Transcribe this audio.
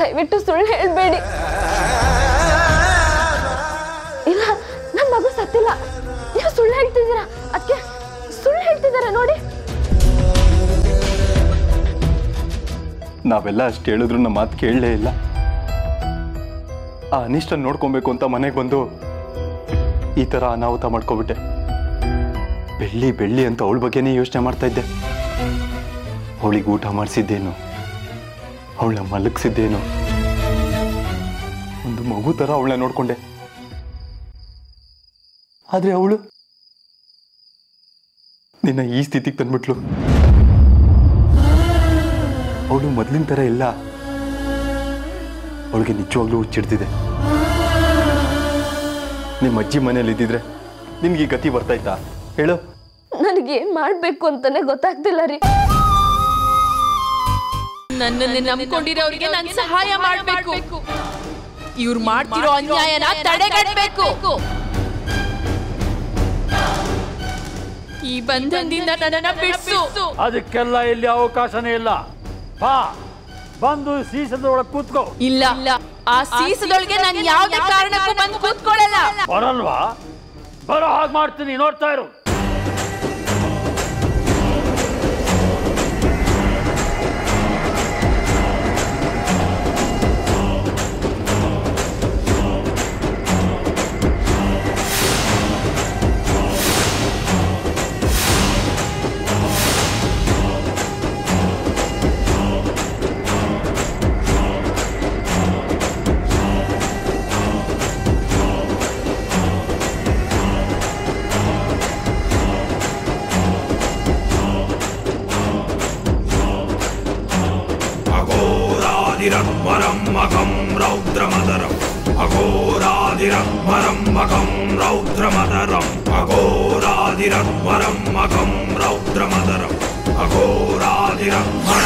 ದಯವಿಟ್ಟು ಸುಳ್ಳು ಹೇಳ್ಬೇಡಿ ಇಲ್ಲ ನಮ್ಮ ಮಗು ಸತ್ತಿಲ್ಲ ನೀವು ಸುಳ್ಳು ಹೇಳ್ತಿದ್ದೀರಾ ಅದಕ್ಕೆ ಸುಳ್ಳು ಹೇಳ್ತಿದ್ದೀರಾ ನೋಡಿ ನಾವೆಲ್ಲ ಅಷ್ಟು ಹೇಳಿದ್ರು ನಮ್ಮ ಮಾತು ಕೇಳಲೇ ಇಲ್ಲ ಆ ಅನಿಷ್ಟ ನೋಡ್ಕೊಬೇಕು ಅಂತ ಮನೆಗೆ ಬಂದು ಈ ಥರ ಅನಾಹುತ ಮಾಡ್ಕೊಬಿಟ್ಟೆ ಬೆಳ್ಳಿ ಬೆಳ್ಳಿ ಅಂತ ಅವಳ ಬಗ್ಗೆನೇ ಯೋಚನೆ ಮಾಡ್ತಾ ಇದ್ದೆ ಅವಳಿಗೆ ಊಟ ಮಾಡಿಸಿದ್ದೇನು ಅವಳನ್ನ ಮಲಗಿಸಿದ್ದೇನು ಒಂದು ಮಗು ಥರ ಅವಳನ್ನ ನೋಡ್ಕೊಂಡೆ ಆದರೆ ಅವಳು ನಿನ್ನ ಈ ಸ್ಥಿತಿಗೆ ತಂದ್ಬಿಟ್ಲು ಅವಳು ಮೊದಲಿನ ಥರ ಇಲ್ಲ ಅವಳಿಗೆ ನಿಜವಾಗ್ಲೂ ಹುಚ್ಚಿಡ್ತಿದೆ ನಿಮ್ಮ ಅಜ್ಜಿ ಮನೇಲಿ ಇದ್ದಿದ್ರೆ ನಿನ್ಗೆ ಈ ಗತಿ ಬರ್ತಾಯ್ತಾ ಹೇಳು ನನಗೇನ್ ಮಾಡ್ಬೇಕು ಅಂತಾನೆ ಗೊತ್ತಾಗ್ತಿಲ್ಲ ರೀ ನನ್ನನ್ನು ನಂಬ್ಕೊಂಡಿರೋರಿಗೆ ನಾನು ಸಹಾಯ ಮಾಡ್ಬೇಕು ಇವ್ರು ಮಾಡ್ತಿರೋ ಅನ್ಯಾಯನ ತಡೆಗಟ್ಟಬೇಕು ಈ ಬಂಧನದಿಂದ ನನ್ನನ್ನ ಬಿಡಿಸು ಅದಕ್ಕೆಲ್ಲ ಇಲ್ಲಿ ಅವಕಾಶನೇ ಇಲ್ಲ ಬಾ ಬಂದು ಸೀಸದೊಳಗೆ ಕೂತ್ಕೋ ಇಲ್ಲ ಆ ಸೀಸದೊಳಗೆ ನಾನು ಯಾವುದೇ ಕಾರಣಕ್ಕೂ ಬಂದು ಕೂತ್ಕೊಳ್ಳಲ್ಲ ಬರಲ್ವಾ ಬರೋ ಹಾಗೆ ಮಾಡ್ತೀನಿ ನೋಡ್ತಾ ಇರು अघोरादिरमरं मघं रौद्रमदरम् अघोरादिरमरं मघं रौद्रमदरम् अघोरादिरमरं मघं रौद्रमदरम् अघोरादिरमरं